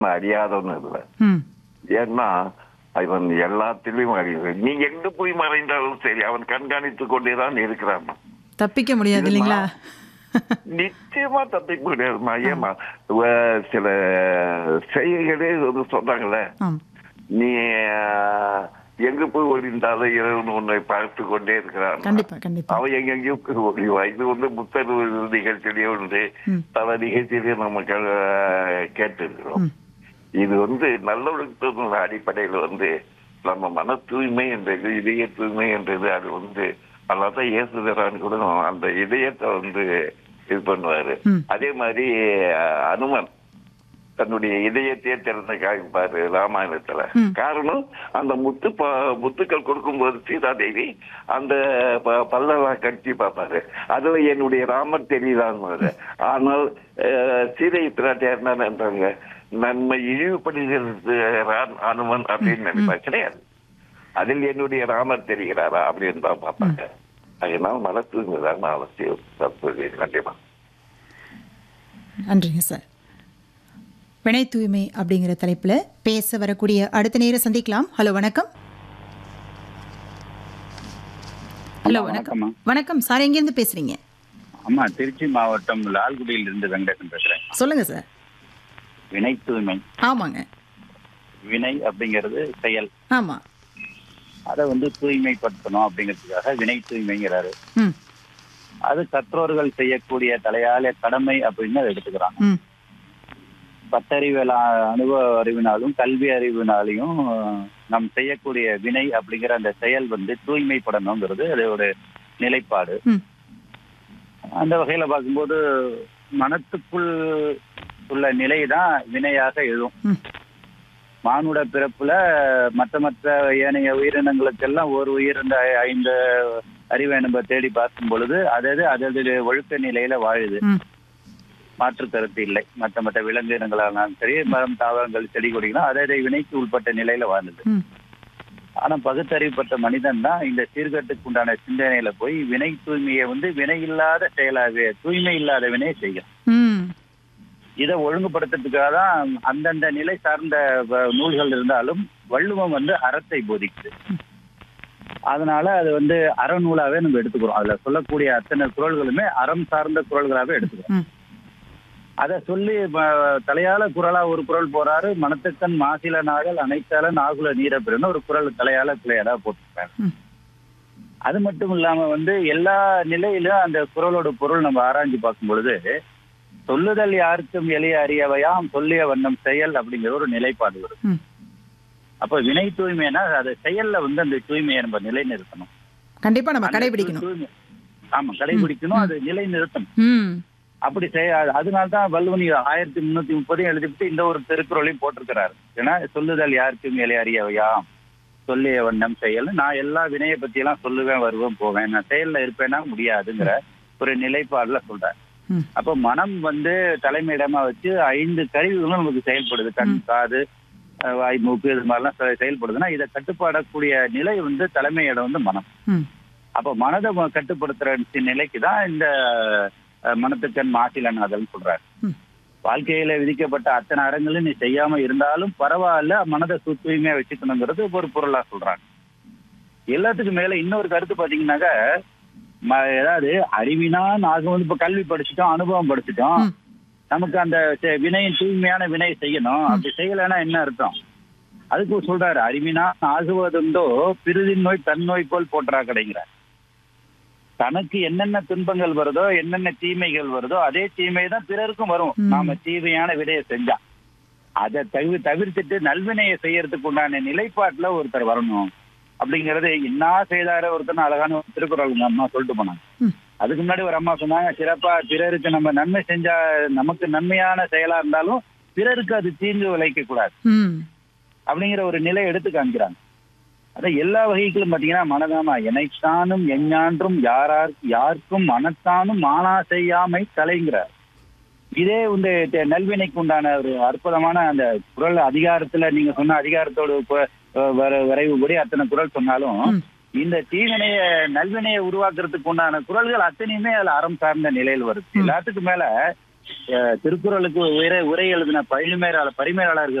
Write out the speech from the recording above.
அறியாதவன் இல்லை ம் ஏன்னா அவன் எல்லாத்திலையும் அறிவு நீ எங்க போய் மறைந்தாலும் சரி அவன் கண்காணித்துக் கொண்டேதான் இருக்கிறான் தப்பிக்க முடியாது இல்லைங்களா நிச்சயமா தப்பிக்க முடியாதுமா ஏமா வ- சில செய்கைகளே வந்து சொல்றாங்கல்ல ஆம் நீ அஹ், எங்க போய் ஒளிந்தாலும் இறைவன் உன்னை பார்த்து கொண்டே இருக்கிறான் கண்டிப்பா கண்டிப்பா அவன் எங்கெங்கயோ போய் ஒளிவா இது வந்து புத்தர் நிகழ்ச்சியிலேயே உண்டு ம். பல நிகழ்ச்சியிலேயே நம்ம கேட்டு இருக்கிறோம் இது வந்து நல்லொழுக்கத்தின் அடிப்படையில் வந்து நம்ம மன தூய்மை என்றது இதய தூய்மை என்றது அது வந்து அல்லாதான் இயேசுதரான் கூட அந்த இதயத்தை வந்து இது பண்ணுவாரு ம். அதே மாதிரி அஹ், அனுமன் தன்னுடைய இதயத்தையே திறந்து காமிப்பாரு ராமாயணத்துல ம். காரணம் அந்த முத்து ப- முத்துக்கள் கொடுக்கும்போது சீதாதேவி அந்த ப- பல்லெல்லாம் கட்டி பார்ப்பாரு அதுல என்னுடைய ராமர் தெரியுதான்னு ஆனால் அஹ், சீதை பிராட்டியார் என்ன நினைப்பாங்க நன்மை இழிவுபடுகிறது ராம் அனுமன் அப்படின்னு நினைப்பா கிடையாது அதில் என்னுடைய ராமர் தெரிகிறாரா அப்படின்னு தான் பார்ப்பாங்க அதனால மன தூய்மைதான் அவசியம் தப்பு கண்டிப்பா நன்றிங்க சார் வினை தூய்மை அப்படிங்கிற தலைப்புல பேச வரக்கூடிய அடுத்த நேரம் சந்திக்கலாம் ஹலோ வணக்கம் ஹலோ அம்மா, வணக்கம் வணக்கம்மா. வணக்கம் சார் எங்கேருந்து பேசுறீங்க அம்மா திருச்சி மாவட்டம் லால்குடியில் இருந்து வெங்கடேசன் பேசுறேன் சொல்லுங்க சார் வினை தூய்மை ஆமாங்க வினை அப்படிங்கிறது செயல் ஆமா அதை வந்து தூய்மைப்படுத்தணும் அப்படிங்கிறதுக்காக வினை தூய்மைங்கிறாரு ம் அது கற்றோர்கள் செய்யக்கூடிய தலையால கடமை அப்படின்னு அதை எடுத்துக்கிறாங்க ம் பத்தறிவு அனுபவ அறிவினாலும் கல்வி அறிவினாலையும் நாம் செய்யக்கூடிய வினை அப்படிங்கிற அந்த செயல் வந்து தூய்மைப்படணுங்கிறது அது ஒரு நிலைப்பாடு ம் அந்த வகையில பார்க்கும்போது மனத்துக்குள் உள்ள நிலை தான் வினையாக எழும் ம் மானுட பிறப்புல மற்ற மற்ற ஏனைய உயிரினங்களுக்கெல்லாம் ஒரு உயிர் இந்த ஐந்து அறிவை நம்ம தேடி பார்க்கும் பொழுது அதது அதது ஒழுக்க நிலையில வாழுது ம் மாற்று கருத்து இல்லை மற்ற மற்ற விலங்கினங்களானாலும் சரி மரம் தாவரங்கள் செடி கொடிகளும் அததை வினைக்கு உட்பட்ட நிலையில வாழுது ம் ஆனா பகுத்தறிவுப்பட்ட மனிதன் தான் இந்த சீர்கட்டுக்கு உண்டான சிந்தனையில போய் வினை தூய்மையை வந்து வினை இல்லாத செயலாகவே தூய்மை இல்லாத வினையை செய்யும் ம் இதை ஒழுங்குபடுத்துறதுக்காக தான் அந்தந்த நிலை சார்ந்த வ- நூல்கள் இருந்தாலும் வள்ளுவம் வந்து அறத்தை போதிக்குது அதனால அது வந்து அறநூலாவே நம்ம எடுத்துக்கிறோம் அதுல சொல்லக்கூடிய அத்தனை குரல்களுமே அறம் சார்ந்த குரல்களாவே எடுத்துக்கிறோம் ம் அதை சொல்லி ம- தலையால குரலா ஒரு குரல் போறாரு மனத்துக்கண் மாசில நாகல் அனைத்தால நாகுல நீரப்பிரன்னு ஒரு குரல் தலையால கிளையடா போட்டிருக்காங்க ம். அது மட்டும் இல்லாம வந்து எல்லா நிலையிலும் அந்த குரலோட பொருள் நம்ம ஆராய்ஞ்சு பார்க்கும் பொழுது சொல்லுதல் யாருக்கும் எளிய அறியவையாம் சொல்லிய வண்ணம் செயல் அப்படிங்கிற ஒரு நிலைப்பாடு வரும் ம் அப்ப வினை தூய்மைனா அது செயல்ல வந்து அந்த தூய்மையை நம்ம நிலைநிறுத்தணும் கண்டிப்பா நம்ம அந்த கடைபிடிக்கணும் தூய்மை ஆமா கடைபிடிக்கணும் அது நிலைநிறுத்தணும் ம் அப்படி செய்ய அதனால தான் வள்ளுவன் ஆயிரத்தி முன்னூத்தி முப்பதையும் எழுதிவிட்டு இந்த ஒரு திருக்குறளையும் போட்டிருக்கிறாரு ஏன்னா சொல்லுதல் யாருக்கும் எளிய அறியவையாம் சொல்லிய வண்ணம் செயல் நான் எல்லா வினையை பத்தி எல்லாம் சொல்லுவேன் வருவேன் போவேன் நான் செயல்ல இருப்பேன்னா முடியாதுங்கிற ஒரு நிலைப்பாடுல சொல்றேன் ம் அப்ப மனம் வந்து தலைமையிடமா வச்சு ஐந்து கருவிகளும் நமக்கு செயல்படுது கண் காது அஹ், வாய் மூக்கு இது மாதிரிலாம் செ- செயல்படுதுன்னா இதை கட்டுப்பாடக்கூடிய நிலை வந்து தலைமையிடம் வந்து மனம் ம் அப்ப மனதை ம- கட்டுப்படுத்துற நிலைக்கு தான் இந்த அஹ், மனத்துக்கண் மாசிலனாதல் சொல்றாரு ம் வாழ்க்கையில விதிக்கப்பட்ட அத்தனை அறங்களும் நீ செய்யாம இருந்தாலும் பரவாயில்ல மனதை சு- தூய்மையா வச்சுக்கணுங்கிறது ஒரு பொருளா சொல்றாங்க எல்லாத்துக்கும் மேல இன்னொரு கருத்து பாத்தீங்கன்னாக்க ம- ஏதாவது அறிவினா நாங்க வந்து இப்ப கல்வி படிச்சுட்டோம் அனுபவம் படிச்சுட்டோம் ம். நமக்கு அந்த செ- வினையின் தூய்மையான வினை செய்யணும் அப்படி செய்யலைன்னா என்ன அர்த்தம் அதுக்கு சொல்றாரு அறிவினா ஆகுவதுண்டோ பிரிதின் நோய் தன் நோய் போல் போற்றா கிடைங்கிறார் தனக்கு என்னென்ன துன்பங்கள் வருதோ என்னென்ன தீமைகள் வருதோ அதே தீமை தான் பிறருக்கும் வரும் ம். நாம தீமையான விடையை செஞ்சா அதை தவிர தவிர்த்துட்டு நல்வினையை செய்யறதுக்கு உண்டான நிலைப்பாட்டுல ஒருத்தர் வரணும் அப்படிங்கறது என்ன செய்தார ஒருத்தர் அழகான ஒரு திருக்குறள் உங்க அம்மா சொல்லிட்டு போனாங்க ம் அதுக்கு முன்னாடி ஒரு அம்மா சொன்னாங்க சிறப்பா பிறருக்கு நம்ம நன்மை செஞ்சா நமக்கு நன்மையான செயலா இருந்தாலும் பிறருக்கு அது தீங்கு விளைக்க கூடாது ம் அப்படிங்கிற ஒரு நிலை எடுத்து காமிக்கிறாங்க அதான் எல்லா வகைகளும் பாத்தீங்கன்னா மனதாமா எனைத்தானும் எஞ்ஞான்றும் யாரார் யாருக்கும் மனத்தானும் மானா செய்யாமை தலைங்கிறார் இதே வந்து தெ- நல்வினைக்கு உண்டான ஒரு அற்புதமான அந்த குரல் அதிகாரத்துல நீங்க சொன்ன அதிகாரத்தோட கு- அஹ் வர- விரைவுபடி அத்தனை குரல் சொன்னாலும் ம். இந்த தீவினைய நல்வினையை உருவாக்குறதுக்கு உண்டான குரல்கள் அத்தனையுமே அதுல அறம் சார்ந்த நிலையில் வருது ம். எல்லாத்துக்கும் மேல அஹ், திருக்குறளுக்கு உரை உரை எழுதின பரிமேலாளர் பரிமேலாளர்